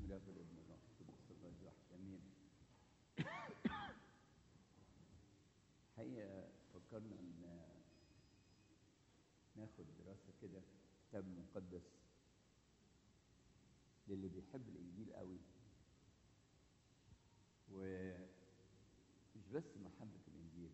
الاب والابن والروح القدس الله الواحد امين الحقيقه فكرنا ان ناخد دراسه كده في الكتاب المقدس للي بيحب الانجيل قوي ومش بس محبه الانجيل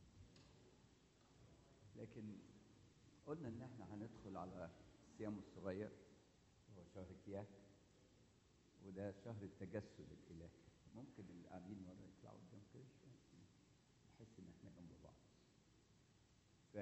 لكن قلنا ان احنا هندخل على الصيام الصغير هو شهر كياك وده شهر التجسد الالهي ممكن اللي قاعدين ورا يطلعوا قدام كده شويه نحس ان احنا جنب بعض ف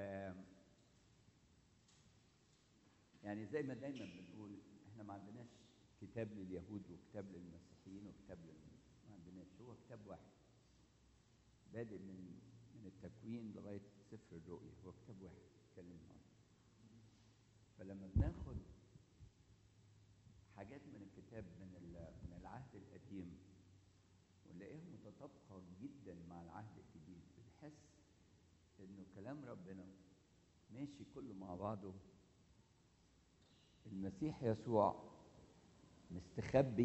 يعني زي ما دايما بنقول احنا ما عندناش كتاب لليهود وكتاب للمسيحيين وكتاب لل... ما عندناش هو كتاب واحد بادئ من من التكوين لغايه سفر الرؤيا هو كتاب واحد بيتكلم عنه فلما بناخد حاجات من الكتاب من من العهد القديم ونلاقيها متطابقه جدا مع العهد الجديد بنحس انه كلام ربنا ماشي كله مع بعضه المسيح يسوع مستخبي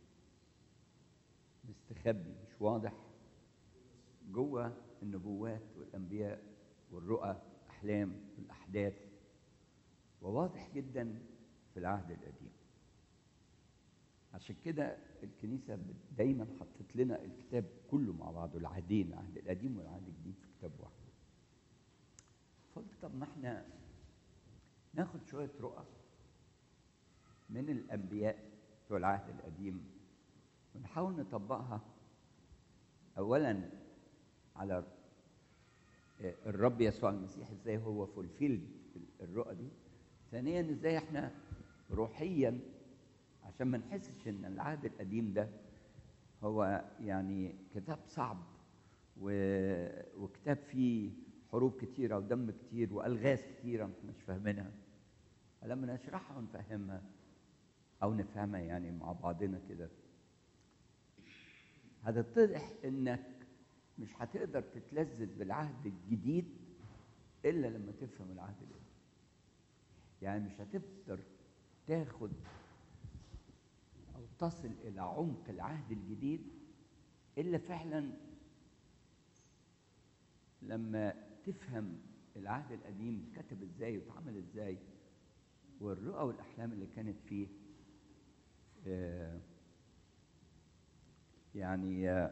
مستخبي مش واضح جوه النبوات والانبياء والرؤى الاحلام والاحداث وواضح جدا في العهد القديم عشان كده الكنيسة دايما حطت لنا الكتاب كله مع بعضه العهدين العهد القديم والعهد الجديد في كتاب واحد فقلت طب ما احنا ناخد شوية رؤى من الأنبياء بتوع العهد القديم ونحاول نطبقها أولا على الرب يسوع المسيح ازاي هو فولفيلد الرؤى دي ثانيا ازاي احنا روحيا عشان ما نحسش ان العهد القديم ده هو يعني كتاب صعب و... وكتاب فيه حروب كتيره ودم كتير والغاز كتيره ما مش فاهمينها فلما نشرحها ونفهمها او نفهمها يعني مع بعضنا كده هتتضح انك مش هتقدر تتلذذ بالعهد الجديد الا لما تفهم العهد القديم يعني مش هتقدر تاخد أو تصل إلى عمق العهد الجديد إلا فعلا لما تفهم العهد القديم كتب إزاي واتعمل إزاي والرؤى والأحلام اللي كانت فيه آه يعني آه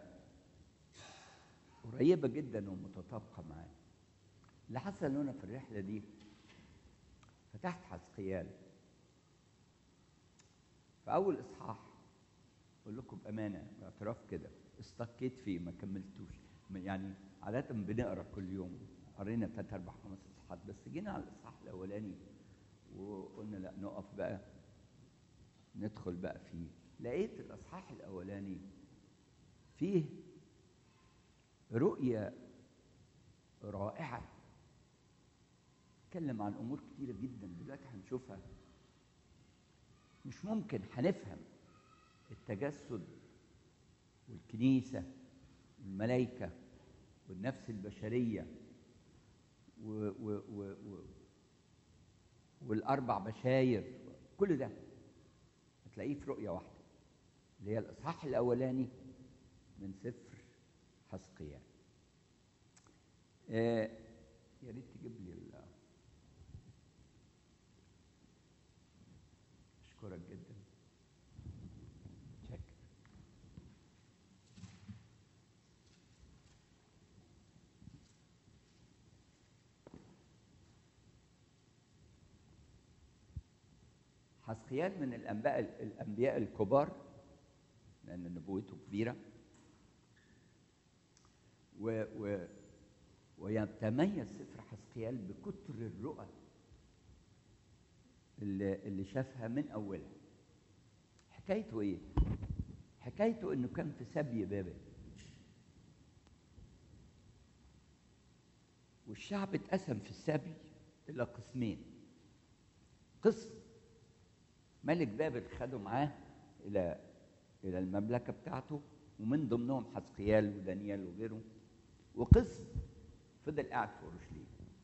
قريبة جدا ومتطابقة معاه اللي حصل لنا في الرحلة دي فتحت حسقيال في أول إصحاح أقول لكم بأمانة باعتراف كده استقيت فيه ما كملتوش يعني عادة بنقرا كل يوم قرينا ثلاث أربع خمس إصحاحات بس جينا على الإصحاح الأولاني وقلنا لا نقف بقى ندخل بقى فيه لقيت الإصحاح الأولاني فيه رؤية رائعة اتكلم عن أمور كتيرة جدا دلوقتي هنشوفها مش ممكن هنفهم التجسد والكنيسة والملائكة والنفس البشرية و و و و والأربع بشاير كل ده هتلاقيه في رؤية واحدة اللي هي الإصحاح الأولاني من سفر حسقيان آه يا ريت تجيب لي أشكرك جدا شكرا حسقيان من الأنباء الأنبياء الكبار لأن نبوته كبيرة و و ويتميز سفر حسقيال بكتر الرؤى اللي, اللي شافها من اولها حكايته ايه حكايته انه كان في سبي بابل والشعب اتقسم في السبي الى قسمين قسم ملك بابل خده معاه الى الى المملكه بتاعته ومن ضمنهم حسقيال ودانيال وغيره وقسم فضل قاعد في اورشليم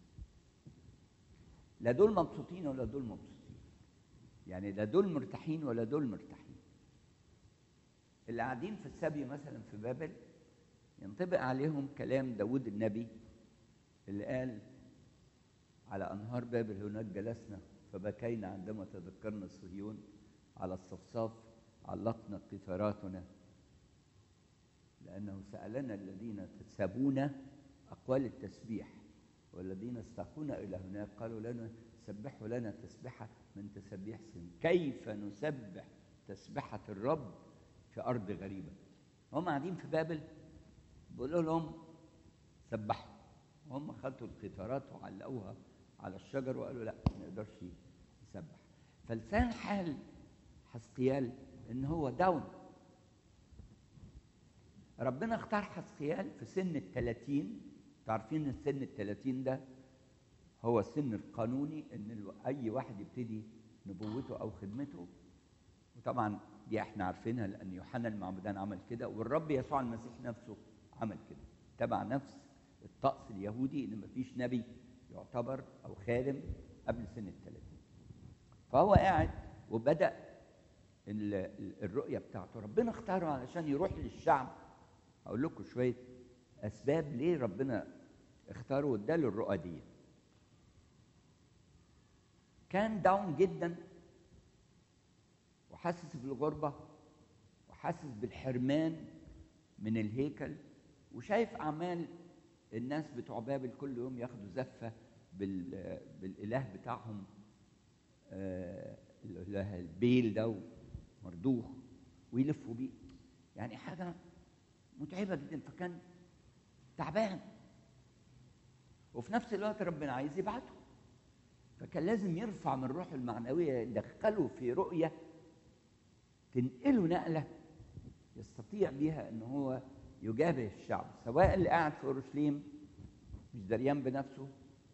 لا دول مبسوطين ولا دول مبسوطين يعني لا دول مرتاحين ولا دول مرتاحين اللي قاعدين في السبي مثلا في بابل ينطبق عليهم كلام داود النبي اللي قال على أنهار بابل هناك جلسنا فبكينا عندما تذكرنا صهيون على الصفصاف علقنا قطاراتنا لأنه سألنا الذين سابونا أقوال التسبيح والذين استقونا إلى هناك قالوا لنا سبحوا لنا تسبحة من تسبيح سن كيف نسبح تسبحة الرب في أرض غريبة هم قاعدين في بابل بيقولوا لهم سبحوا هم خدوا القطارات وعلقوها على الشجر وقالوا لا ما نقدرش نسبح فلسان حال حسقيال ان هو داون ربنا اختار حسقيال في سن الثلاثين تعرفين ان سن الثلاثين ده هو السن القانوني ان اي واحد يبتدي نبوته او خدمته وطبعا دي احنا عارفينها لان يوحنا المعمدان عمل كده والرب يسوع المسيح نفسه عمل كده تبع نفس الطقس اليهودي ان مفيش نبي يعتبر او خادم قبل سن الثلاثين فهو قاعد وبدا الرؤيه بتاعته ربنا اختاره علشان يروح للشعب هقول لكم شويه اسباب ليه ربنا اختاره واداله الرؤى دي كان داون جدا وحاسس بالغربه وحاسس بالحرمان من الهيكل وشايف اعمال الناس بتوع بابل كل يوم ياخدوا زفه بال بالاله بتاعهم آه الاله البيل ده مردوخ ويلفوا بيه يعني حاجه متعبه جدا فكان تعبان وفي نفس الوقت ربنا عايز يبعته فكان لازم يرفع من روحه المعنويه يدخله في رؤيه تنقله نقله يستطيع بها ان هو يجابه الشعب سواء اللي قاعد في اورشليم مش دريان بنفسه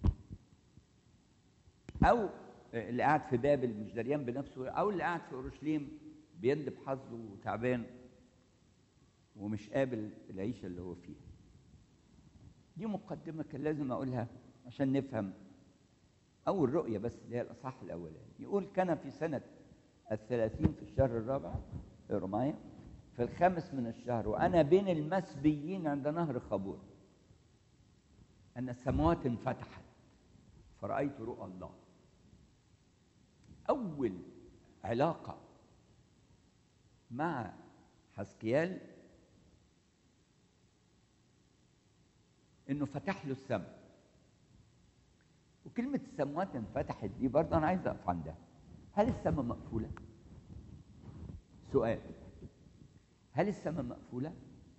او اللي قاعد في بابل مش دريان بنفسه او اللي قاعد في اورشليم بيندب حظه وتعبان ومش قابل العيشه اللي هو فيها دي مقدمه كان لازم اقولها عشان نفهم اول رؤيه بس اللي هي الاصحاح الاولاني يقول كان في سنه الثلاثين في الشهر الرابع اقروا معايا في الخامس من الشهر وأنا بين المسبيين عند نهر خابور أن السماوات انفتحت فرأيت رؤى الله أول علاقة مع حسكيال إنه فتح له السماء وكلمة السماوات انفتحت دي برضه أنا عايز أقف عندها هل السماء مقفولة؟ سؤال هل السماء مقفولة؟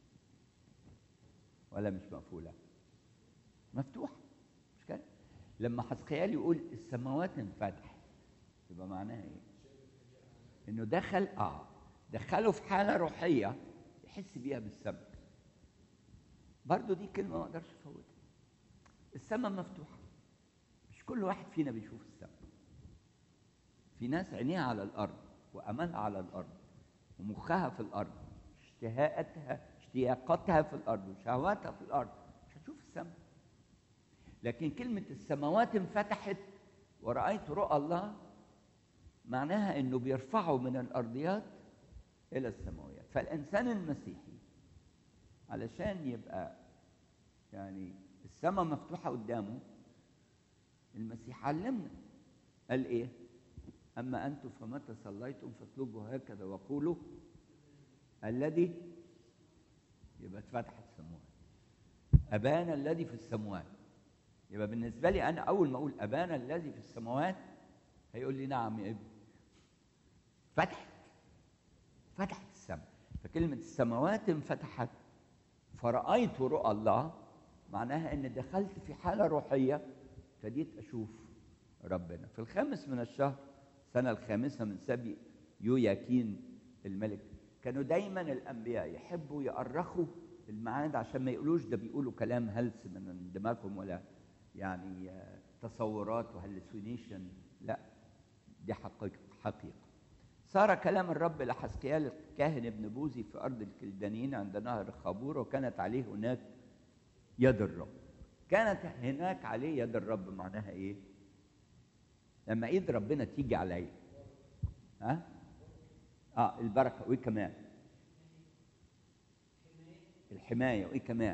ولا مش مقفولة؟ مفتوحة مش كده؟ لما حسقيال يقول السماوات انفتحت يبقى معناها ايه؟ انه دخل اه دخله في حالة روحية يحس بيها بالسماء برضه دي كلمة ما اقدرش افوتها السماء مفتوحة مش كل واحد فينا بيشوف السماء في ناس عينيها على الارض واملها على الارض ومخها في الارض اشتهاءاتها اشتياقاتها في الارض وشهواتها في الارض مش هتشوف السماء لكن كلمة السماوات انفتحت ورأيت رؤى الله معناها انه بيرفعه من الارضيات الى السماويات فالانسان المسيحي علشان يبقى يعني السماء مفتوحة قدامه المسيح علمنا قال ايه أما أنتم فمتى صليتم فاطلبوا هكذا وقولوا الذي يبقى اتفتحت السماوات أبانا الذي في السماوات يبقى بالنسبة لي أنا أول ما أقول أبانا الذي في السماوات هيقول لي نعم يا ابني فتحت فتحت السماء فكلمة السماوات انفتحت فرأيت رؤى الله معناها إن دخلت في حالة روحية ابتديت أشوف ربنا في الخامس من الشهر السنة الخامسة من سبي يوياكين الملك كانوا دايما الأنبياء يحبوا يأرخوا الميعاد عشان ما يقولوش ده بيقولوا كلام هلس من دماغهم ولا يعني تصورات وهلسونيشن لا دي حقيقة حقيقة صار كلام الرب لحسكيال الكاهن ابن بوزي في أرض الكلدانيين عند نهر خابور وكانت عليه هناك يد الرب كانت هناك عليه يد الرب معناها ايه لما ايد ربنا تيجي عليا ها اه البركه وايه كمان الحمايه وايه كمان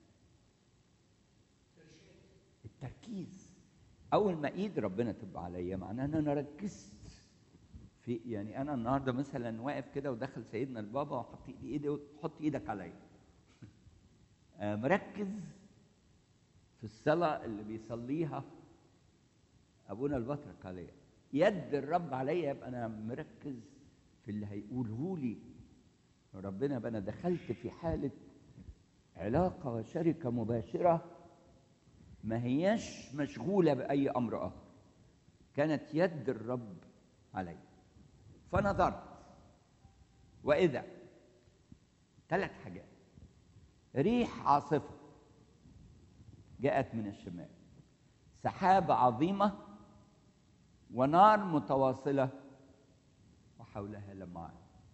التركيز اول ما ايد ربنا تبقى عليا معناه ان انا ركزت في يعني انا النهارده مثلا واقف كده ودخل سيدنا البابا وحط ايدي ايدي حط ايدك عليا آه، مركز في الصلاه اللي بيصليها ابونا البطرك عليا يد الرب عليا يبقى انا مركز في اللي هيقوله لي ربنا يبقى انا دخلت في حاله علاقه وشركه مباشره ما هياش مشغوله باي امر اخر كانت يد الرب علي فنظرت واذا ثلاث حاجات ريح عاصفه جاءت من الشمال سحابه عظيمه ونار متواصله وحولها لمعان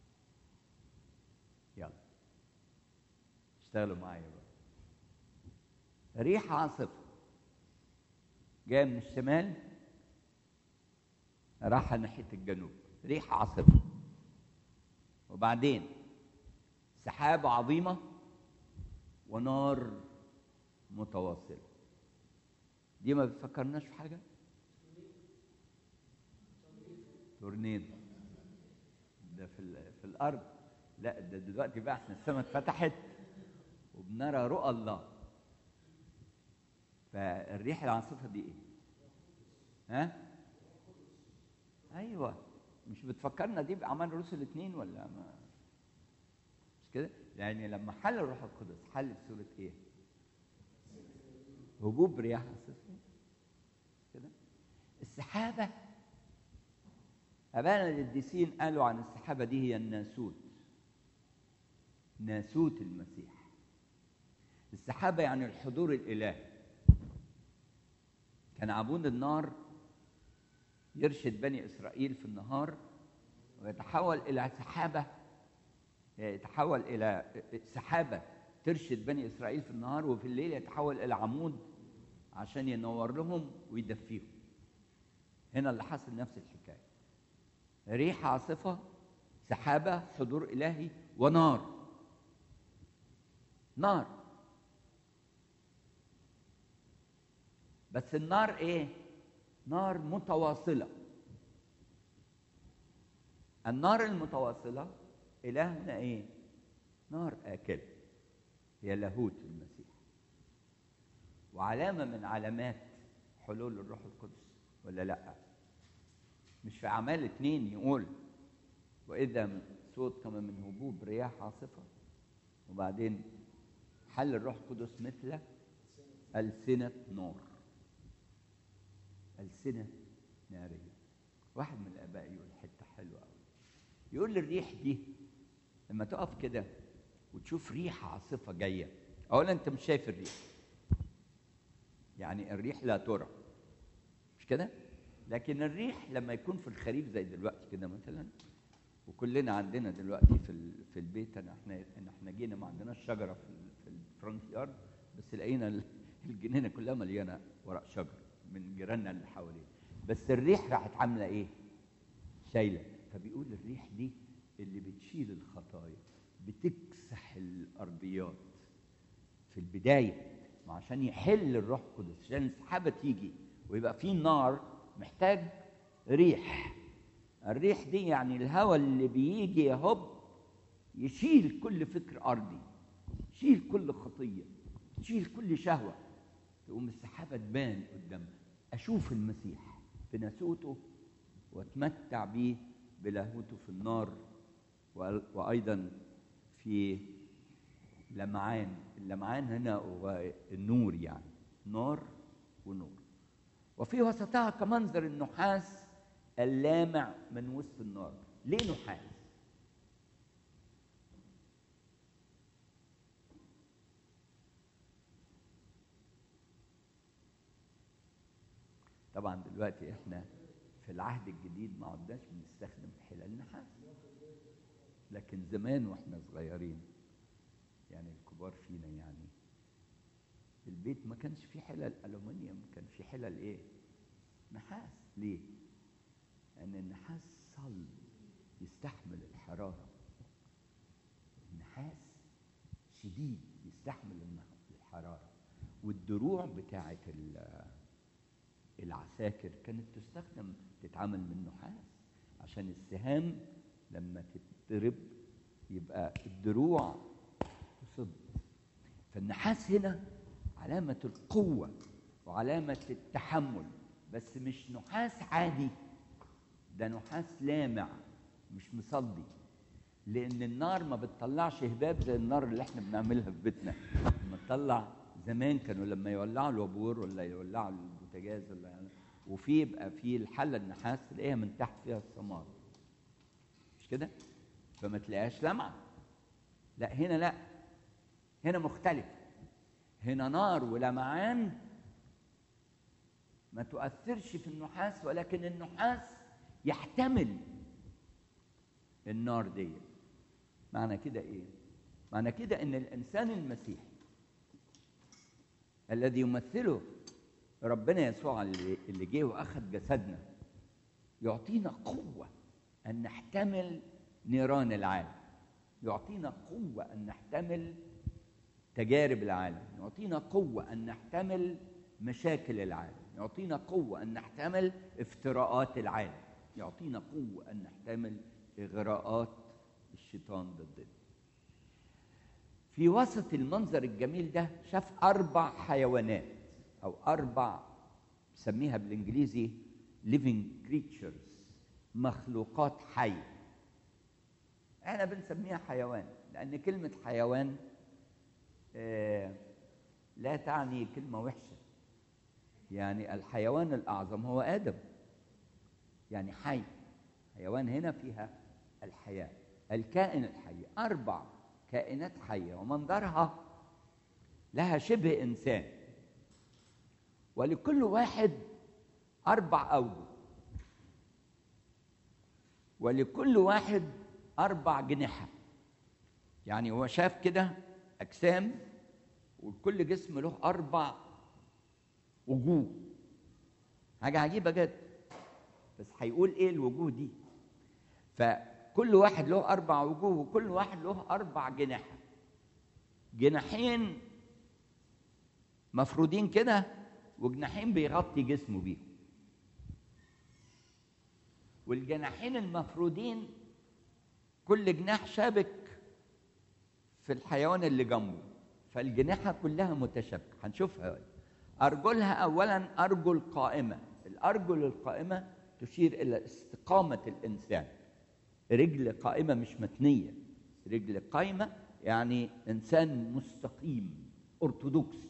يلا اشتغلوا معايا بقى ريح عاصفه جايه من الشمال راح ناحيه الجنوب ريح عاصفه وبعدين سحابه عظيمه ونار متواصله دي ما بتفكرناش في حاجه تورنيدو ده في ال- في الارض لا ده دلوقتي بقى احنا السماء اتفتحت وبنرى رؤى الله فالريح العاصفه دي ايه ها ايوه مش بتفكرنا دي باعمال الرسل الاثنين ولا ما مش كده يعني لما حل الروح القدس حل في سوره ايه هبوب رياح عاصفه كده السحابه ابانا القديسين قالوا عن السحابه دي هي الناسوت ناسوت المسيح السحابه يعني الحضور الالهي كان عبود النار يرشد بني اسرائيل في النهار ويتحول الى سحابه يتحول الى سحابه ترشد بني اسرائيل في النهار وفي الليل يتحول الى عمود عشان ينور لهم ويدفيهم هنا اللي حصل نفس الحكايه ريح عاصفه سحابه حضور الهي ونار نار بس النار ايه نار متواصله النار المتواصله الهنا ايه نار اكل هي لاهوت المسيح وعلامه من علامات حلول الروح القدس ولا لا مش في اعمال اتنين يقول واذا صوت كما من هبوب رياح عاصفه وبعدين حل الروح القدس مثل ألسنة نار ألسنة نارية واحد من الآباء يقول حتة حلوة أوي يقول الريح دي لما تقف كده وتشوف ريح عاصفة جاية أولا أنت مش شايف الريح يعني الريح لا ترى مش كده؟ لكن الريح لما يكون في الخريف زي دلوقتي كده مثلا وكلنا عندنا دلوقتي في ال- في البيت انا احنا إن احنا جينا ما عندناش شجره في ال- في الفرونت يارد بس لقينا ال- الجنينه كلها مليانه ورق شجر من جيراننا اللي حوالينا بس الريح راحت عامله ايه؟ شايله فبيقول الريح دي اللي بتشيل الخطايا بتكسح الارضيات في البدايه ما عشان يحل الروح القدس عشان السحابه تيجي ويبقى في نار محتاج ريح الريح دي يعني الهواء اللي بيجي يهب يشيل كل فكر ارضي يشيل كل خطيه يشيل كل شهوه تقوم السحابه تبان قدامها اشوف المسيح في ناسوته واتمتع بيه بلاهوته في النار وأ- وايضا في لمعان اللمعان هنا هو النور يعني نار ونور وفي وسطها كمنظر النحاس اللامع من وسط النار ليه نحاس طبعا دلوقتي احنا في العهد الجديد ما عدناش بنستخدم حلال نحاس لكن زمان واحنا صغيرين يعني الكبار فينا يعني في البيت ما كانش في حلل الومنيوم كان في حلل ايه نحاس ليه لان النحاس صلب يستحمل الحراره النحاس شديد تستحمل الحراره والدروع بتاعه العساكر كانت تستخدم تتعمل من نحاس عشان السهام لما تتضرب يبقى الدروع تصد فالنحاس هنا علامة القوة وعلامة التحمل بس مش نحاس عادي ده نحاس لامع مش مصدي لأن النار ما بتطلعش هباب زي النار اللي احنا بنعملها في بيتنا لما تطلع زمان كانوا لما يولعوا الوابور ولا يولعوا البوتاجاز ولا يعني وفي يبقى في الحله النحاس تلاقيها من تحت فيها الصمار مش كده؟ فما تلاقيهاش لمعه لا هنا لا هنا مختلف هنا نار ولمعان ما تؤثرش في النحاس ولكن النحاس يحتمل النار دي معنى كده ايه معنى كده ان الانسان المسيحي الذي يمثله ربنا يسوع اللي جه واخذ جسدنا يعطينا قوه ان نحتمل نيران العالم يعطينا قوه ان نحتمل تجارب العالم يعطينا قوه ان نحتمل مشاكل العالم يعطينا قوه ان نحتمل افتراءات العالم يعطينا قوه ان نحتمل اغراءات الشيطان ضدنا في وسط المنظر الجميل ده شاف اربع حيوانات او اربع بسميها بالانجليزي living creatures مخلوقات حيه احنا بنسميها حيوان لان كلمه حيوان آه لا تعني كلمه وحشه يعني الحيوان الاعظم هو ادم يعني حي حيوان هنا فيها الحياه الكائن الحي اربع كائنات حيه ومنظرها لها شبه انسان ولكل واحد اربع اوجه ولكل واحد اربع جنحه يعني هو شاف كده اجسام وكل جسم له اربع وجوه حاجه عجيبه جدا بس هيقول ايه الوجوه دي فكل واحد له اربع وجوه وكل واحد له اربع جناح جناحين مفرودين كده وجناحين بيغطي جسمه بيهم والجناحين المفرودين كل جناح شابك في الحيوان اللي جنبه فالجناحة كلها متشابكة هنشوفها أرجلها أولا أرجل قائمة الأرجل القائمة تشير إلى استقامة الإنسان رجل قائمة مش متنية رجل قائمة يعني إنسان مستقيم أرثوذكسي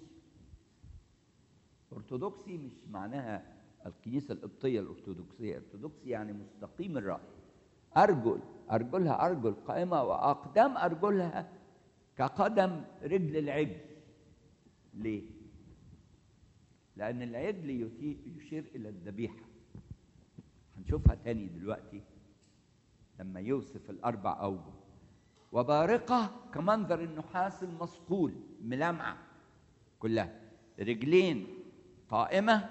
أرثوذكسي مش معناها الكنيسة القبطية الأرثوذكسية أرثوذكسي يعني مستقيم الرأي أرجل أرجلها أرجل قائمة وأقدام أرجلها كقدم رجل العجل ليه؟ لأن العجل يشير إلى الذبيحة هنشوفها تاني دلوقتي لما يوصف الأربع أوجه وبارقة كمنظر النحاس المصقول ملامعة كلها رجلين قائمة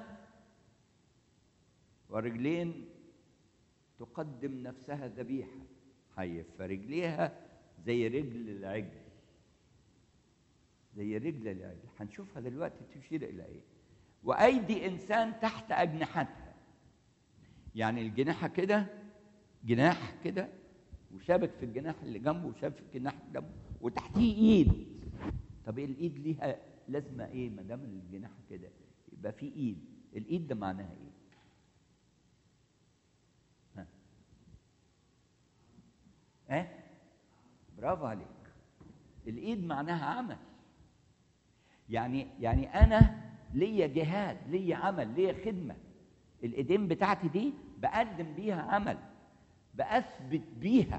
ورجلين تقدم نفسها ذبيحة حي فرجليها زي رجل العجل زي رجل العجل هنشوفها دلوقتي تشير إلى إيه وأيدي إنسان تحت أجنحتها يعني الجناحة كده جناح كده وشابك في الجناح اللي جنبه وشابك في الجناح اللي جنبه وتحتيه ايد طب الايد ليها لازمه ايه ما دام الجناح كده يبقى في ايد الايد ده معناها ايه ها اه برافو عليك الايد معناها عمل يعني يعني انا ليا جهاد ليا عمل ليا خدمه الايدين بتاعتي دي بقدم بيها عمل باثبت بيها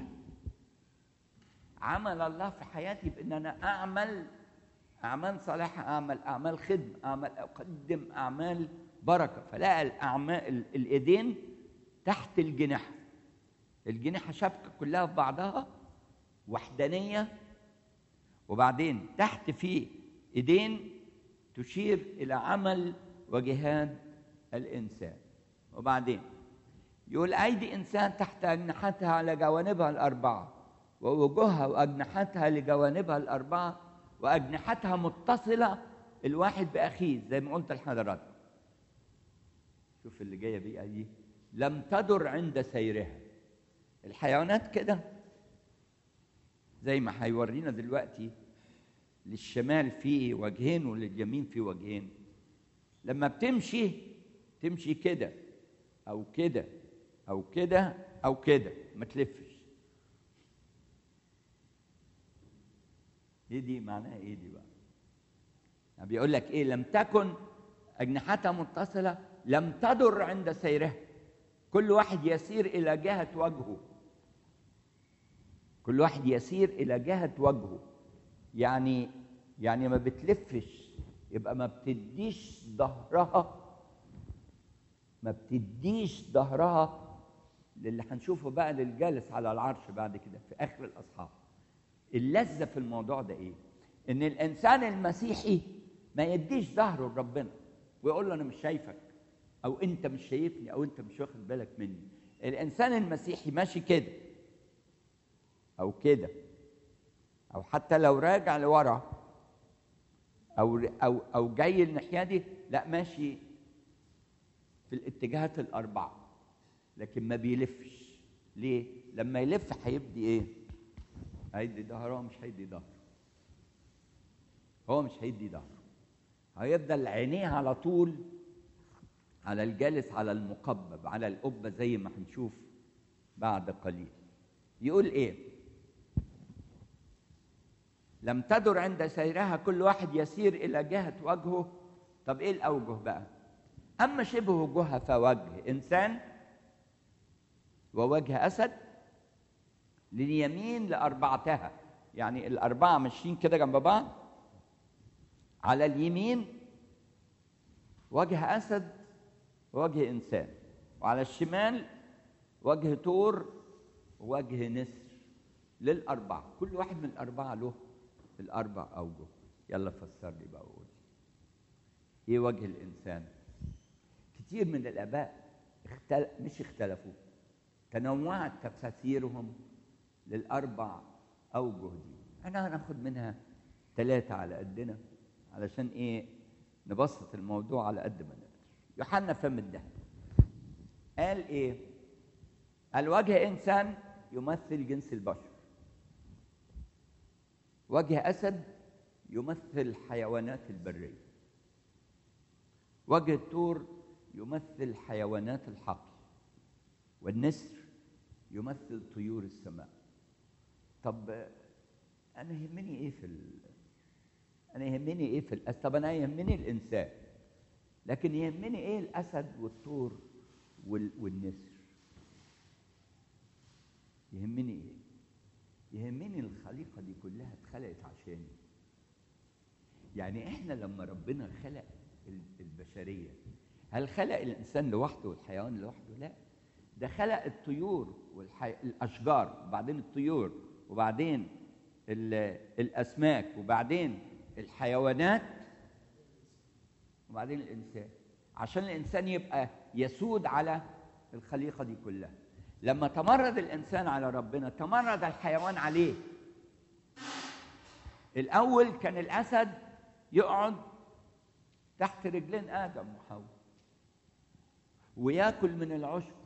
عمل الله في حياتي بان انا اعمل اعمال صالحه اعمل اعمال خدمه اعمل اقدم اعمال بركه فلاقى الاعمال الايدين تحت الجناح الجناحه شبكه كلها في بعضها وحدانيه وبعدين تحت في ايدين تشير الى عمل وجهاد الانسان وبعدين يقول أيدي إنسان تحت أجنحتها على جوانبها الأربعة ووجوهها وأجنحتها لجوانبها الأربعة واجنحتها متصله الواحد باخيه زي ما قلت لحضراتكم شوف اللي جايه بقى دي لم تدر عند سيرها الحيوانات كده زي ما هيورينا دلوقتي للشمال في وجهين ولليمين في وجهين لما بتمشي تمشي كده او كده او كده او كده ما تلفش ايه دي معناها ايه دي بقى يعني بيقول لك ايه لم تكن اجنحتها متصله لم تدر عند سيرها كل واحد يسير الى جهه وجهه كل واحد يسير الى جهه وجهه يعني يعني ما بتلفش يبقى ما بتديش ظهرها ما بتديش ظهرها للي هنشوفه بقى للجالس على العرش بعد كده في اخر الاصحاح اللذه في الموضوع ده ايه ان الانسان المسيحي ما يديش ظهره لربنا ويقول له انا مش شايفك او انت مش شايفني او انت مش واخد بالك مني الانسان المسيحي ماشي كده او كده او حتى لو راجع لورا او او او جاي الناحيه دي لا ماشي في الاتجاهات الاربعه لكن ما بيلفش ليه لما يلف هيبدي ايه هيدي ظهره هو مش هيدي ظهره هو مش هيدي ظهره هيفضل عينيه على طول على الجالس على المقبب على القبه زي ما هنشوف بعد قليل يقول ايه لم تدر عند سيرها كل واحد يسير الى جهه وجهه طب ايه الاوجه بقى اما شبه وجهها فوجه انسان ووجه اسد لليمين لاربعتها يعني الاربعه ماشيين كده جنب بعض على اليمين وجه اسد ووجه انسان وعلى الشمال وجه تور ووجه نسر للاربعه كل واحد من الاربعه له الاربع اوجه يلا فسر لي بقى وقول ايه وجه الانسان كتير من الاباء اختل... مش اختلفوا تنوعت تفاسيرهم للاربع اوجه دي احنا هناخد منها ثلاثه على قدنا علشان ايه نبسط الموضوع على قد ما نقدر يوحنا فم الدهب قال ايه قال وجه انسان يمثل جنس البشر وجه اسد يمثل حيوانات البريه وجه الثور يمثل حيوانات الحقل والنسر يمثل طيور السماء طب انا يهمني ايه في ال... انا يهمني ايه في الاسد طب انا يهمني الانسان لكن يهمني ايه الاسد والثور وال... والنسر يهمني ايه يهمني الخليقه دي كلها اتخلقت عشاني يعني احنا لما ربنا خلق البشريه هل خلق الانسان لوحده والحيوان لوحده لا ده خلق الطيور والحي... الاشجار وبعدين الطيور وبعدين ال... الاسماك وبعدين الحيوانات وبعدين الانسان عشان الانسان يبقى يسود على الخليقه دي كلها لما تمرد الانسان على ربنا تمرد الحيوان عليه الاول كان الاسد يقعد تحت رجلين ادم وحواء وياكل من العشب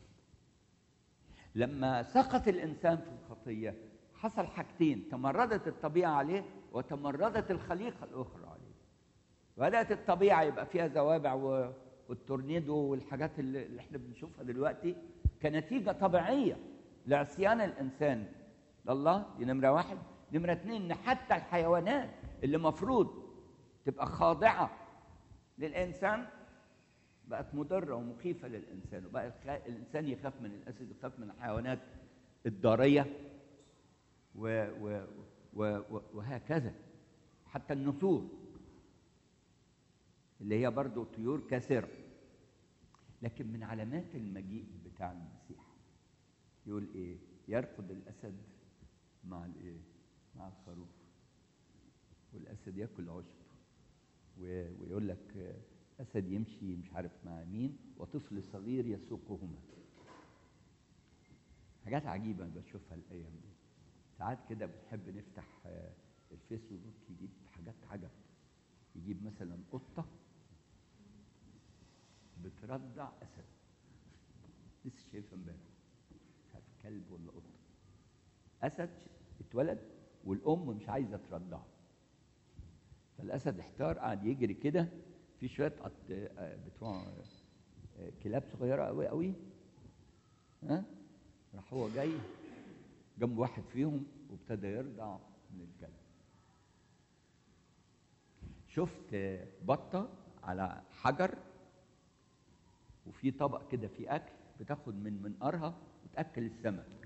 لما سقط الانسان في الخطيه حصل حاجتين تمردت الطبيعه عليه وتمردت الخليقه الاخرى عليه بدات الطبيعه يبقى فيها زوابع والتورنيدو والحاجات اللي احنا بنشوفها دلوقتي كنتيجه طبيعيه لعصيان الانسان لله دي نمره واحد نمره اثنين ان حتى الحيوانات اللي مفروض تبقى خاضعه للانسان بقت مضره ومخيفه للانسان وبقى الانسان يخاف من الاسد يخاف من الحيوانات الضاريه و و و وهكذا حتى النسور اللي هي برضو طيور كثيره لكن من علامات المجيء بتاع المسيح يقول ايه يرقد الاسد مع الايه مع الخروف والاسد ياكل عشب ويقول لك اسد يمشي مش عارف مع مين وطفل صغير يسوقهما حاجات عجيبه بشوفها الايام دي ساعات كده بنحب نفتح الفيسبوك يجيب حاجات عجب يجيب مثلا قطه بترضع اسد لسه شايفها امبارح مش عارف كلب ولا قطه اسد اتولد والام مش عايزه ترضعه فالاسد احتار قعد يجري كده في شويه قط... آه، بتوع آه، كلاب صغيره قوي قوي ها راح هو جاي جنب واحد فيهم وابتدى يرضع من الكلب شفت آه، بطه على حجر وفي طبق كده فيه اكل بتاخد من منقارها وتاكل السمك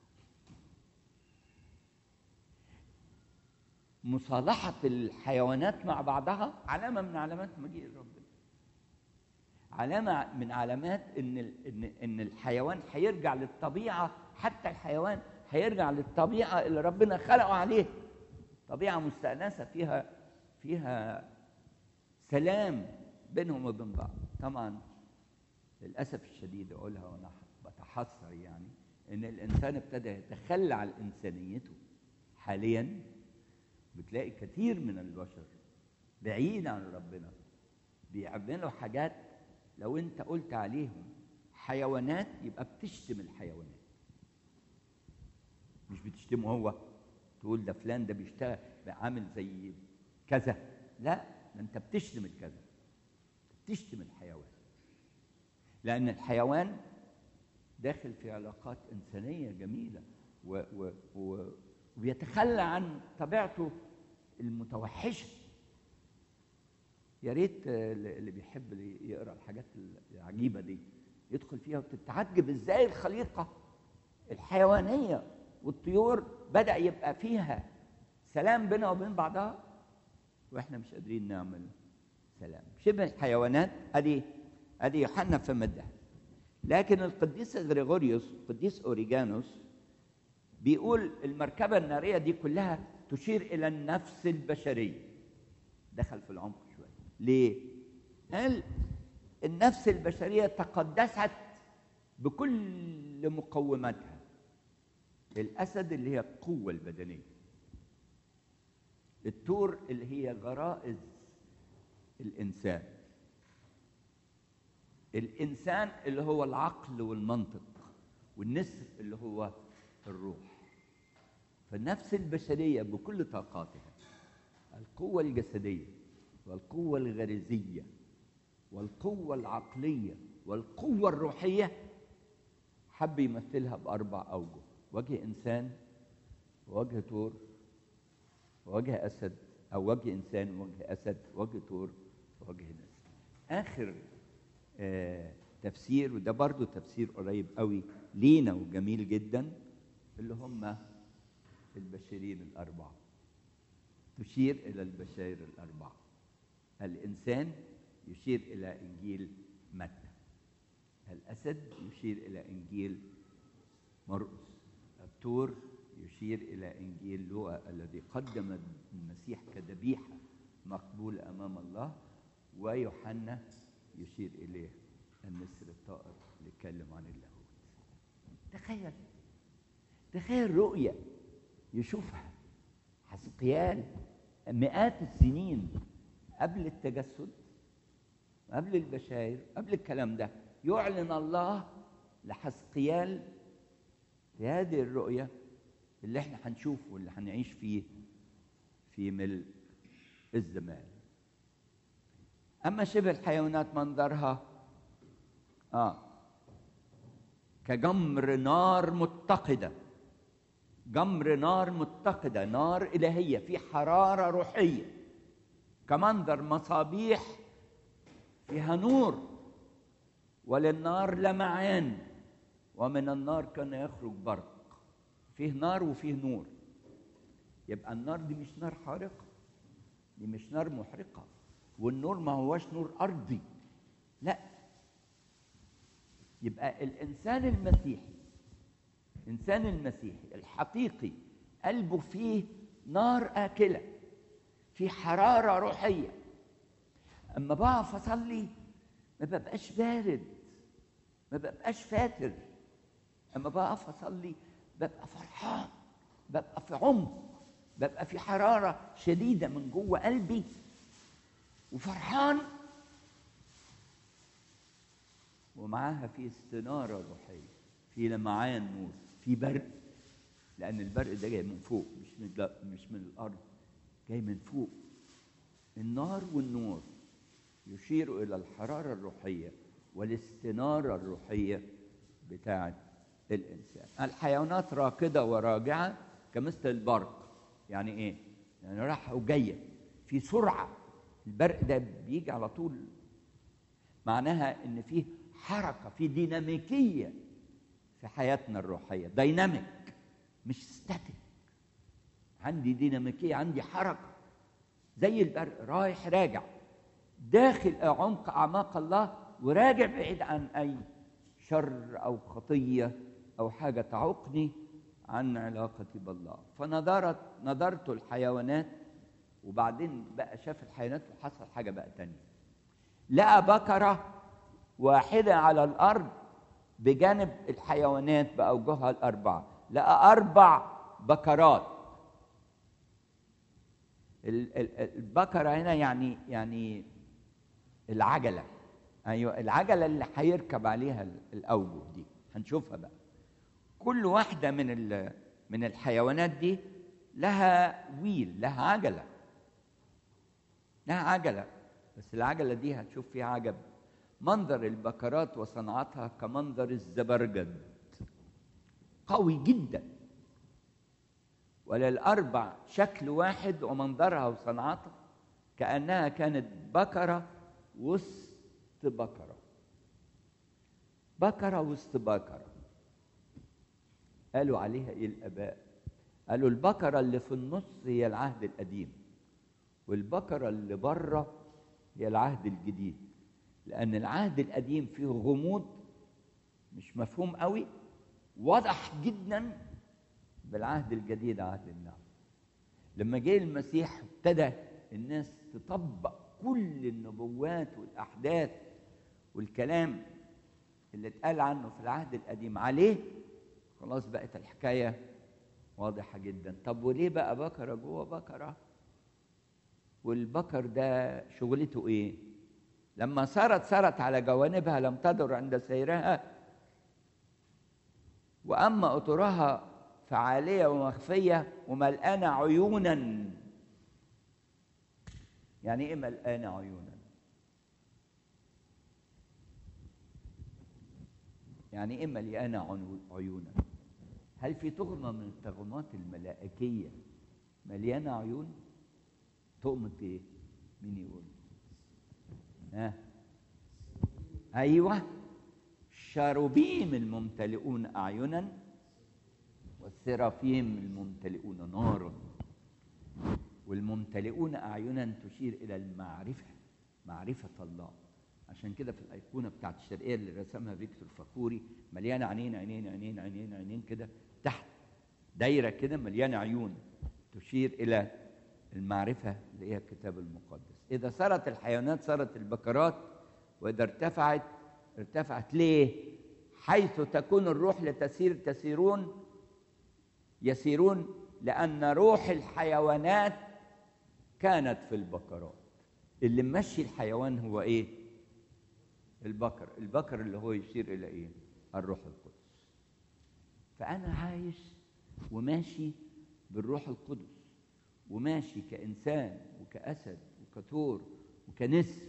مصالحة الحيوانات مع بعضها علامة من علامات مجيء ربنا علامة من علامات إن ال- إن إن الحيوان هيرجع للطبيعة حتى الحيوان هيرجع للطبيعة اللي ربنا خلقه عليه طبيعة مستأنسة فيها فيها سلام بينهم وبين بعض طبعا للأسف الشديد أقولها وأنا بتحسر يعني إن الإنسان ابتدى يتخلى عن إنسانيته حاليا بتلاقي كثير من البشر بعيد عن ربنا بيعملوا حاجات لو انت قلت عليهم حيوانات يبقى بتشتم الحيوانات مش بتشتمه هو تقول ده فلان ده بيشتغل عامل زي كذا لا ده انت بتشتم الكذا بتشتم الحيوان لان الحيوان داخل في علاقات انسانيه جميله و و و وبيتخلى عن طبيعته المتوحشه يا ريت آه، اللي بيحب اللي يقرا الحاجات العجيبه دي يدخل فيها وتتعجب ازاي الخليقه الحيوانيه والطيور بدا يبقى فيها سلام بينها وبين بعضها واحنا مش قادرين نعمل سلام شبه الحيوانات ادي ادي يوحنا فمدها لكن القديس غريغوريوس القديس اوريجانوس بيقول المركبه الناريه دي كلها تشير الى النفس البشريه دخل في العمق شويه ليه قال النفس البشريه تقدست بكل مقوماتها الاسد اللي هي القوه البدنيه التور اللي هي غرائز الانسان الانسان اللي هو العقل والمنطق والنسر اللي هو الروح فالنفس البشريه بكل طاقاتها القوه الجسديه والقوه الغريزيه والقوه العقليه والقوه الروحيه حب يمثلها باربع اوجه وجه انسان ووجه طور ووجه اسد او وجه انسان ووجه اسد وجه طور ووجه نسر اخر آه تفسير وده برضو تفسير قريب قوي لينا وجميل جدا اللي هم البشرين الاربعه تشير الى البشائر الاربعه الانسان يشير الى انجيل متى الاسد يشير الى انجيل مرقس التور يشير الى انجيل لوقا الذي قدم المسيح كذبيحه مقبول امام الله ويوحنا يشير اليه النسر الطائر اللي اتكلم عن اللاهوت تخيل تخيل رؤيه يشوفها حسقيال مئات السنين قبل التجسد قبل البشاير قبل الكلام ده يعلن الله لحسقيال في هذه الرؤية اللي احنا هنشوفه واللي هنعيش فيه في ملء الزمان أما شبه الحيوانات منظرها آه كجمر نار متقدة جمر نار متقدة نار إلهية في حرارة روحية كمنظر مصابيح فيها نور وللنار لمعان ومن النار كان يخرج برق فيه نار وفيه نور يبقى النار دي مش نار حارقة دي مش نار محرقة والنور ما هوش نور أرضي لا يبقى الإنسان المسيحي الإنسان المسيحي الحقيقي قلبه فيه نار آكلة في حرارة روحية أما بقف أصلي ما ببقاش بارد ما ببقاش فاتر أما بقف أصلي ببقى فرحان ببقى في عمق ببقى في حراره شديده من جوه قلبي وفرحان ومعاها في استناره روحيه في لمعان نور في برق لان البرق ده جاي من فوق مش من لا مش من الارض جاي من فوق النار والنور يشير الى الحراره الروحيه والاستناره الروحيه بتاعه الانسان الحيوانات راكده وراجعه كمثل البرق يعني ايه يعني رايحه وجايه في سرعه البرق ده بيجي على طول معناها ان في حركه في ديناميكيه في حياتنا الروحيه دايناميك مش ستاتيك عندي ديناميكيه عندي حركه زي البرق رايح راجع داخل عمق اعماق الله وراجع بعيد عن اي شر او خطيه او حاجه تعوقني عن علاقتي بالله فنظرت نظرت الحيوانات وبعدين بقى شاف الحيوانات وحصل حاجه بقى تانية لقى بكره واحده على الارض بجانب الحيوانات باوجهها الاربعه لقى اربع بكرات البكره هنا يعني يعني العجله ايوه العجله اللي هيركب عليها الاوجه دي هنشوفها بقى كل واحده من من الحيوانات دي لها ويل لها عجله لها عجله بس العجله دي هتشوف فيها عجب منظر البكرات وصنعتها كمنظر الزبرجد قوي جدا وللأربع شكل واحد ومنظرها وصنعتها كأنها كانت بكرة وسط بكرة بكرة وسط بكرة قالوا عليها إيه الآباء قالوا البكرة اللي في النص هي العهد القديم والبكرة اللي بره هي العهد الجديد لأن العهد القديم فيه غموض مش مفهوم قوي واضح جدا بالعهد الجديد عهد النعم لما جه المسيح ابتدى الناس تطبق كل النبوات والأحداث والكلام اللي اتقال عنه في العهد القديم عليه خلاص بقت الحكاية واضحة جدا طب وليه بقى بكرة جوه بكرة والبكر ده شغلته ايه لما سارت سارت على جوانبها لم تدر عند سيرها واما اطرها فعاليه ومخفيه وملقانه عيونا يعني ايه ملقانه عيونا يعني ايه مليانه عيونا هل في تغمه من التغمات الملائكيه مليانه عيون تؤمن ايه مين يقول ها ايوه الشاروبيم الممتلئون اعينا والسرافيم الممتلئون نارا والممتلئون اعينا تشير الى المعرفه معرفه الله عشان كده في الايقونه بتاعت الشرقيه اللي رسمها فيكتور فاكوري مليانه عينين عينين عينين عينين عينين كده تحت دايره كده مليانه عيون تشير الى المعرفه اللي هي الكتاب المقدس اذا سرت الحيوانات سرت البكرات واذا ارتفعت ارتفعت ليه حيث تكون الروح لتسير تسيرون يسيرون لان روح الحيوانات كانت في البكرات اللي ممشي الحيوان هو ايه البكر البكر اللي هو يشير الى ايه الروح القدس فانا عايش وماشي بالروح القدس وماشي كانسان وكاسد وكثور وكنسر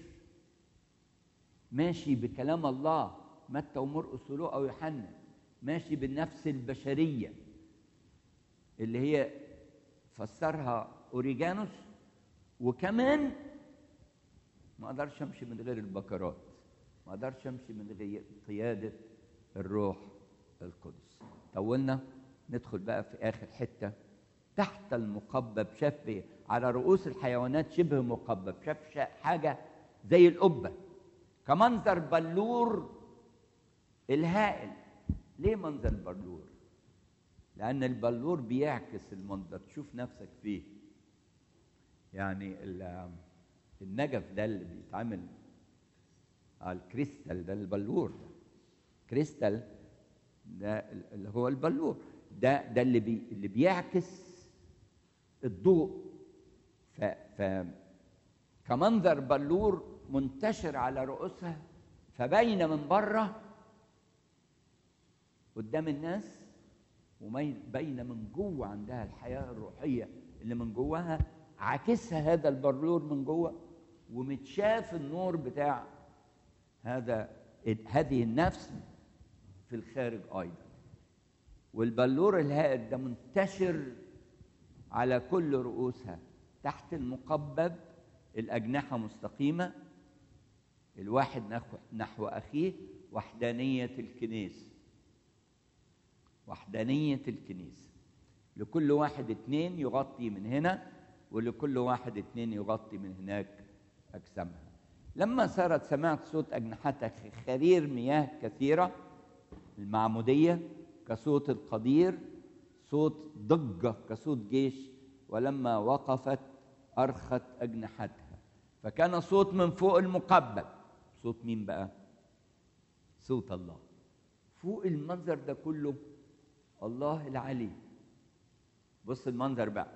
ماشي بكلام الله متى ومرقس ولوقا ويوحنا ماشي بالنفس البشريه اللي هي فسرها اوريجانوس وكمان ما اقدرش امشي من غير البكرات ما اقدرش امشي من غير قياده الروح القدس طولنا ندخل بقى في اخر حته تحت المقبب شاف ايه على رؤوس الحيوانات شبه مقبب شاف حاجه زي القبه كمنظر بلور الهائل ليه منظر بلور لان البلور بيعكس المنظر تشوف نفسك فيه يعني النجف ده اللي بيتعمل الكريستال ده البلور كريستال ده اللي هو البلور ده ده اللي بي اللي بيعكس الضوء ف, ف كمنظر بلور منتشر على رؤوسها فباينه من بره قدام الناس وباينه من جوه عندها الحياه الروحيه اللي من جواها عاكسها هذا البلور من جوه ومتشاف النور بتاع هذا هذه النفس في الخارج ايضا والبلور الهائل ده منتشر على كل رؤوسها تحت المقبب الأجنحة مستقيمة الواحد نحو, نحو أخيه وحدانية الكنيسة وحدانية الكنيسة لكل واحد اتنين يغطي من هنا ولكل واحد اتنين يغطي من هناك أجسامها لما صارت سمعت صوت أجنحتها خرير مياه كثيرة المعمودية كصوت القدير صوت ضجة كصوت جيش ولما وقفت أرخت أجنحتها فكان صوت من فوق المقبب صوت مين بقى؟ صوت الله فوق المنظر ده كله الله العلي بص المنظر بقى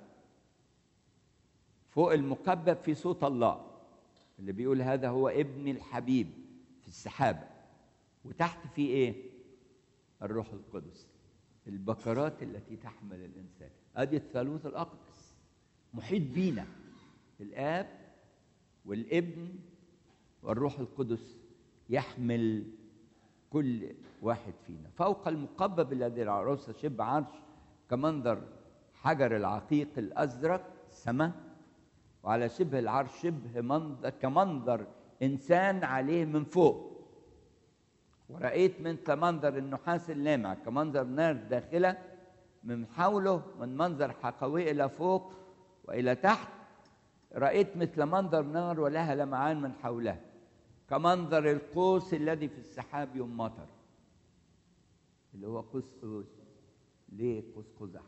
فوق المقبب في صوت الله اللي بيقول هذا هو ابن الحبيب في السحابة وتحت في ايه الروح القدس البكرات التي تحمل الانسان ادي الثالوث الاقدس محيط بينا الاب والابن والروح القدس يحمل كل واحد فينا فوق المقبب الذي العروسه شبه عرش كمنظر حجر العقيق الازرق سماء وعلى شبه العرش شبه منظر كمنظر انسان عليه من فوق ورأيت مثل منظر النحاس اللامع كمنظر نار داخلة من حوله من منظر حقوي إلى فوق وإلى تحت رأيت مثل منظر نار ولها لمعان من حولها كمنظر القوس الذي في السحاب يوم مطر اللي هو قوس قوس ليه قوس قزح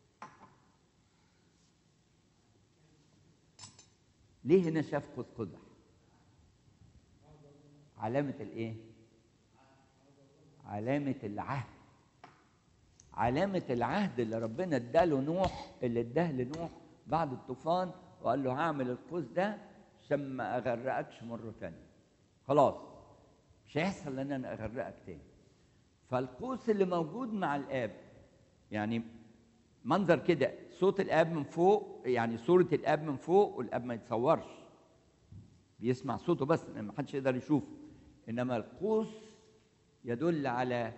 ليه هنا شاف قوس قزح علامة الايه علامة العهد علامة العهد اللي ربنا اداله نوح اللي اداه لنوح بعد الطوفان وقال له هعمل القوس ده عشان ما اغرقكش مرة تانية خلاص مش هيحصل ان انا اغرقك تاني فالقوس اللي موجود مع الاب يعني منظر كده صوت الاب من فوق يعني صورة الاب من فوق والاب ما يتصورش بيسمع صوته بس ما حدش يقدر يشوفه انما القوس يدل على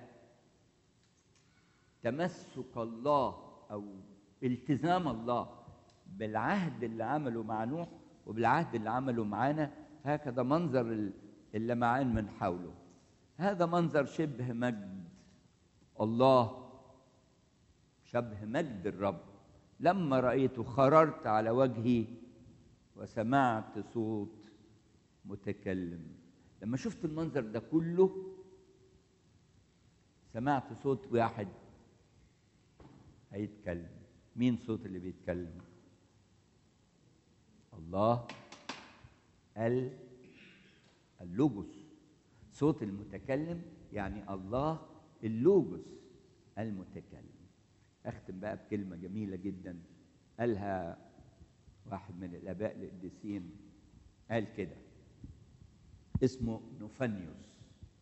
تمسك الله او التزام الله بالعهد اللي عمله مع نوح وبالعهد اللي عمله معانا هكذا منظر اللمعان من حوله هذا منظر شبه مجد الله شبه مجد الرب لما رأيته خررت على وجهي وسمعت صوت متكلم لما شفت المنظر ده كله سمعت صوت واحد هيتكلم مين صوت اللي بيتكلم الله ال اللوجوس صوت المتكلم يعني الله اللوجوس المتكلم اختم بقى بكلمه جميله جدا قالها واحد من الاباء القديسين قال كده اسمه نوفانيوس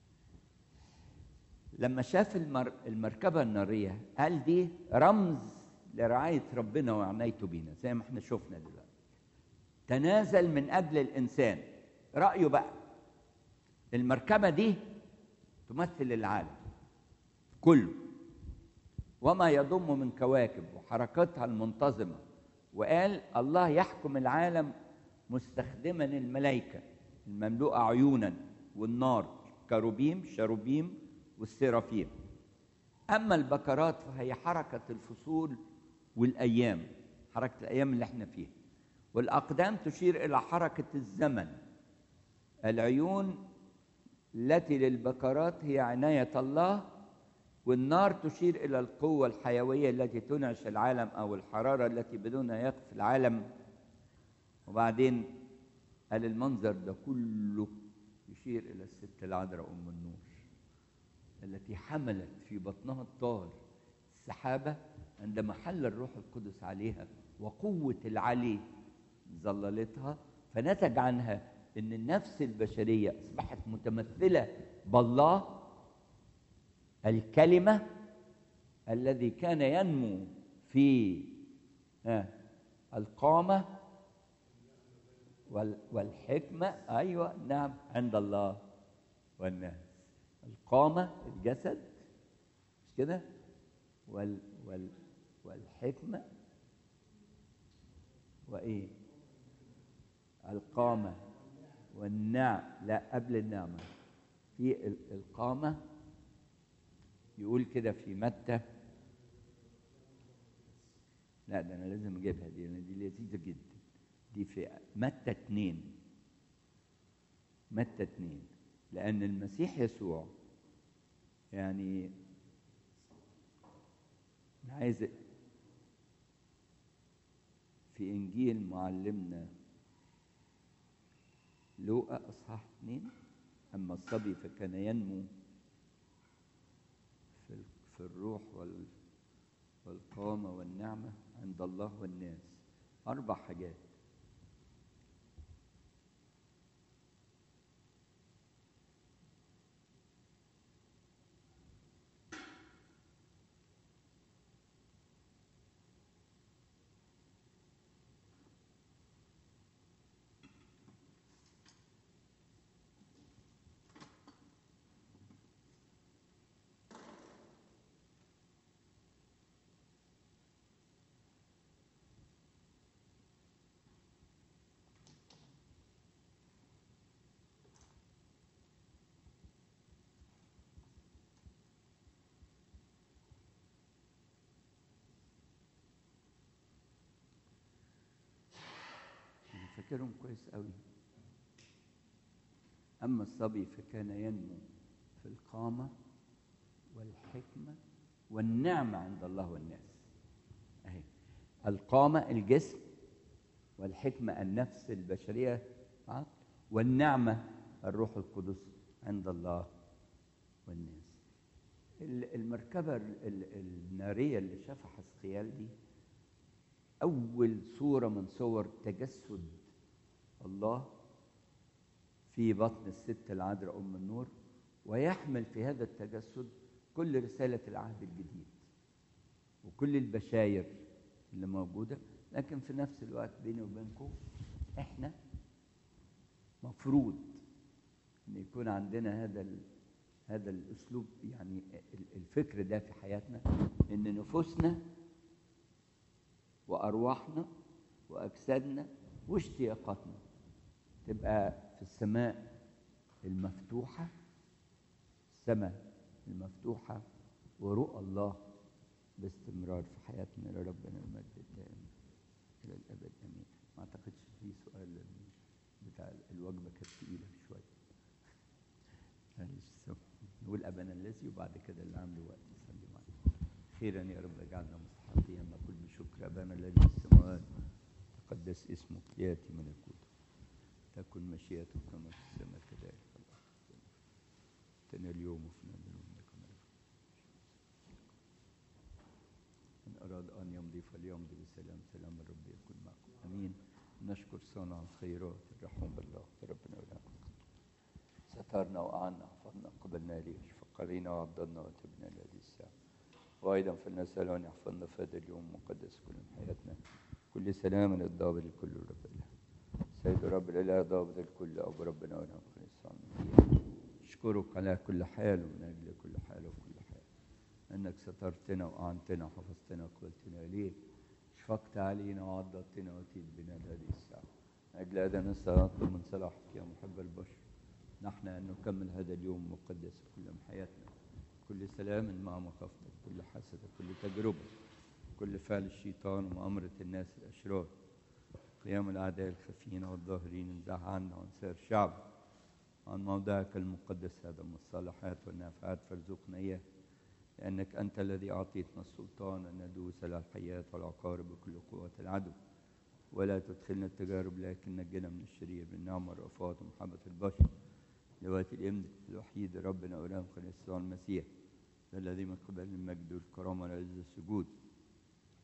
لما شاف المر... المركبة النارية قال دي رمز لرعاية ربنا وعنايته بينا زي ما احنا شفنا دلوقتي تنازل من أجل الإنسان رأيه بقى المركبة دي تمثل العالم كله وما يضم من كواكب وحركاتها المنتظمة وقال الله يحكم العالم مستخدما الملائكة المملوءة عيونا والنار كروبيم شروبيم والسرافيم أما البكرات فهي حركة الفصول والأيام حركة الأيام اللي احنا فيها والأقدام تشير إلى حركة الزمن العيون التي للبكرات هي عناية الله والنار تشير إلى القوة الحيوية التي تنعش العالم أو الحرارة التي بدونها يقف العالم وبعدين قال المنظر ده كله يشير إلى الست العذراء أم النور التي حملت في بطنها الطاهر السحابة عندما حل الروح القدس عليها وقوة العلي ظللتها فنتج عنها ان النفس البشرية اصبحت متمثلة بالله الكلمة الذي كان ينمو في آه، القامة وال- والحكمة أيوة نعم عند الله والناس القامة الجسد مش كده وال وال والحكمة وإيه القامة والنعم لا قبل النعمة في ال- القامة يقول كده في متى لا ده انا لازم اجيبها دي لان دي لذيذه جدا دي في متى اتنين متى اتنين لان المسيح يسوع يعني انا عايز في انجيل معلمنا لوقا اصحاح اتنين اما الصبي فكان ينمو في ال- في الروح وال والقامة والنعمة عند الله والناس أربع حاجات أنا فاكرهم كويس قوي أما الصبي فكان ينمو في القامة والحكمة والنعمة عند الله والناس أهي القامة الجسم والحكمة النفس البشرية عقل والنعمة الروح القدس عند الله والناس ال- المركبة ال- ال- النارية اللي شافها حسقيال دي أول صورة من صور تجسد الله في بطن الست العذراء أم النور ويحمل في هذا التجسد كل رسالة العهد الجديد وكل البشاير اللي موجودة لكن في نفس الوقت بيني وبينكم احنا مفروض ان يكون عندنا هذا ال... هذا الاسلوب يعني ال- الفكر ده في حياتنا ان نفوسنا وارواحنا واجسادنا واشتياقاتنا تبقى في السماء المفتوحه السماء المفتوحه ورؤى الله باستمرار في حياتنا لربنا المجد الدائم الى الابد امين ما اعتقدش في سؤال بتاع الوجبه كانت تقيله شويه معلش سامحوني. نقول ابانا الذي وبعد كده اللي عنده وقت يصلي معنا خيرا يا رب اجعلنا مستحقين نقول بشكر ابانا الذي في السماوات تقدس اسمك ياتي ملكوتك تكن مشيئتك كما في السماء كذلك في الارض تنا اليوم وفينا ذنوبنا كما نغفر من أراد أن يمضي فليمضي بسلام سلام الرب يكون معكم أمين نشكر صانع الخيرات الرحوم بالله ربنا ولكم سترنا وأعنا حفظنا قبلنا ليه فقرينا وعضدنا وتبنا لهذه الساعة وأيضا فلنسأل أن يحفظنا في هذا اليوم المقدس كل من حياتنا كل سلام الضابط الكل رب الله سيد رب الإله ضابط الكل أبو ربنا ونعم خليص أشكرك على كل حال ومن أجل كل حال وكل حال أنك سترتنا وأعنتنا وحفظتنا وقبلتنا إليك شفقت علينا وعضدتنا وأتيت بنا لهذه الساعة من أجل هذا نطلب من صلاحك يا محب البشر نحن أن نكمل هذا اليوم المقدس كل من حياتنا كل سلام مع مخافتك كل حسد كل تجربة كل فعل الشيطان ومؤامرة الناس الأشرار قيام الأعداء الخفيين والظاهرين انزع عنا وعن سائر شعب عن موضعك المقدس هذا من الصالحات والنافعات فارزقنا إياه لأنك أنت الذي أعطيتنا السلطان أن ندوس على الحياة والعقارب بكل قوة العدو ولا تدخلنا التجارب لكن نجنا من الشرير بالنعمة والرأفات ومحبة البشر لوقت الإمن الوحيد ربنا أولام خليل المسيح الذي من قبل المجد والكرامة والعز السجود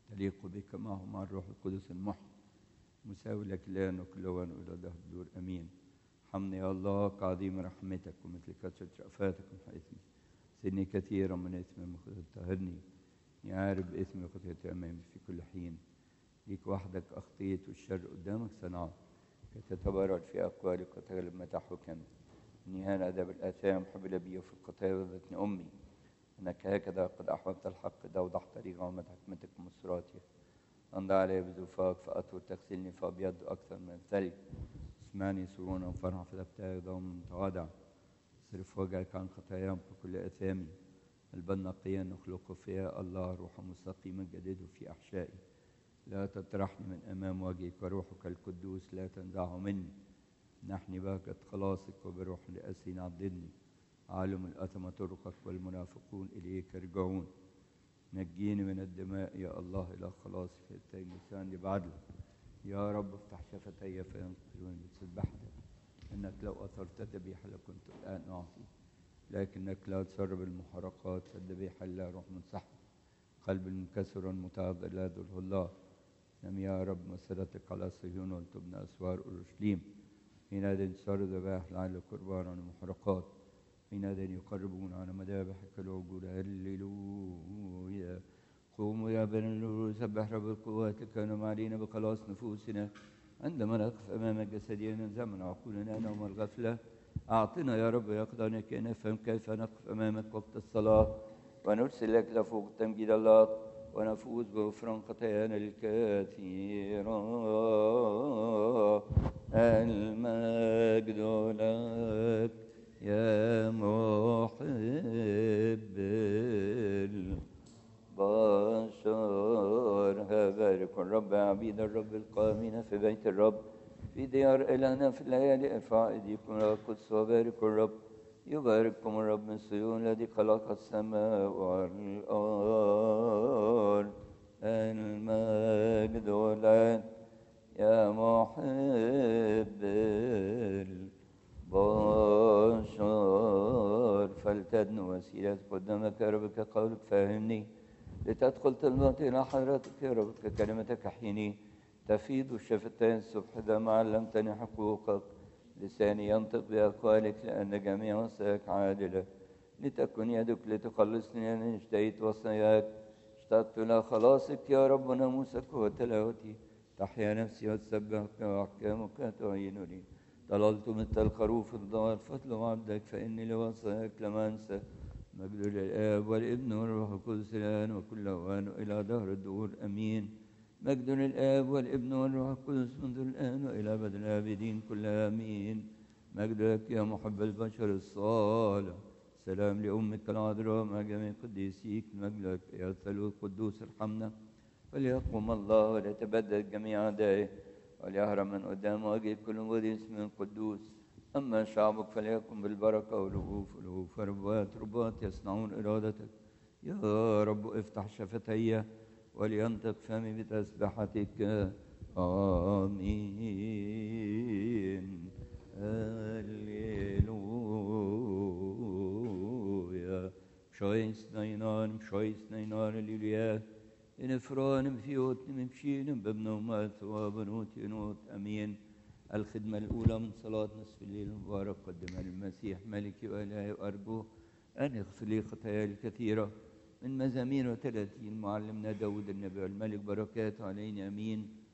تليق بك معه مع الروح القدس المحيي مساوي لك الآن وكل وان إلى دهر الدور أمين حمني يا الله كعظيم رحمتك ومثل كثرة رأفاتك وحيثني سني كثيرا من إثم طهرني إني عارف بإثمي وخطيئتي أمامي في كل حين ليك وحدك أخطيت والشر قدامك صنعت كي تتبرر في أقوالك وتغلب متى حكمت إني هان أدب الآثام حب أبي وفي القتال وذتني أمي أنك هكذا قد أحببت الحق دوضح طريق عمد حكمتك ومسراتي أمضى علي بزوفاك فأطول تغسلني فأبيض أكثر من الثلج اسمعني سرونا وفرحا فلابتغي دوما متواضع صرف وجهك عن خطاياهم وكل أثامي البن نقيا نخلق فيها الله روحا مستقيما جدده في أحشائي لا تطرحني من أمام وجهك وروحك القدوس لا تنزعه مني نحني بهجة خلاصك وبروح لأسين عضدني عالم الأثم طرقك والمنافقون إليك يرجعون نجيني من الدماء يا الله إلى خلاصك التاج لساني بعدلك يا رب افتح شفتي فينقذوني بتسبحتك إنك لو أثرت ذبيحة لكنت الآن أعطي لكنك لا تسرب المحرقات فالذبيحة لا روح منسحب قلب المنكسر المتعب لا ذله الله نم يا رب مسيرتك على صهيون ولتبنى أسوار أورشليم حينئذ صار ذبائح لعل قربان المحرقات حينئذ يقربون على مذابحك العجول هللويا قوموا يا بني النور سبح رب القوات كانوا علينا بخلاص نفوسنا عندما نقف أمامك جسديا ننزع عقولنا نوم الغفلة أعطنا يا رب يقظة كي نفهم كيف نقف أمامك وقت الصلاة ونرسل لك لفوق تمجيد الله ونفوز بغفران خطايانا الكثيرة المجد لك يا محب البشر بارك الرب عبيد الرب القائمين في بيت الرب في ديار إلهنا في الليالي ارفع أيديكم إلى القدس وبارك الرب يبارككم الرب من صيون الذي خلق السماء والأرض المجد والعين يا محب البشر فلتدن وسيلة قدامك يا ربك قولك فهمني لتدخل طلباتي إلى حضرتك يا رب كلمتك أحيني تفيض الشفتين الصبح دم علمتني حقوقك لساني ينطق بأقوالك لأن جميع وصاياك عادلة لتكن يدك لتخلصني أنا اشتهيت وصاياك اشتقت إلى خلاصك يا رب ناموسك وتلاوتي تحيا نفسي وتسبحك وأحكامك تعينني ضللت مثل الخروف الضال فاطلب عبدك فإني لوصاياك لم أنسى مجد للآب والابن والروح القدس الآن وكل أوان إلى دهر الدهور أمين مجد للآب والابن والروح القدس منذ الآن وإلى أبد الآبدين كل آمين مجد لك يا محب البشر الصالح سلام لأمك العذراء مع جميع قديسيك مجد لك يا الثالوث القدوس ارحمنا وليقوم الله وليتبدل جميع أعدائه وليهرب من قدام وجه كل قديس من القدوس أما شعبك فليكن بالبركة والوقوف والوقوف ربوات ربوات يصنعون إرادتك يا رب افتح شفتي ولينطق فمي بتسبحتك آمين هللويا مشايس نينار مشايس نينار هللويا نفران مفيوت ممشين ببنومات وبنوت ينوت أمين الخدمة الأولى من صلاة نصف الليل المبارك قدمها للمسيح ملكي وإلهي وأرجوه أن يغفر لي خطاياي الكثيرة من مزامير وثلاثين معلمنا داود النبي والملك بركاته علينا أمين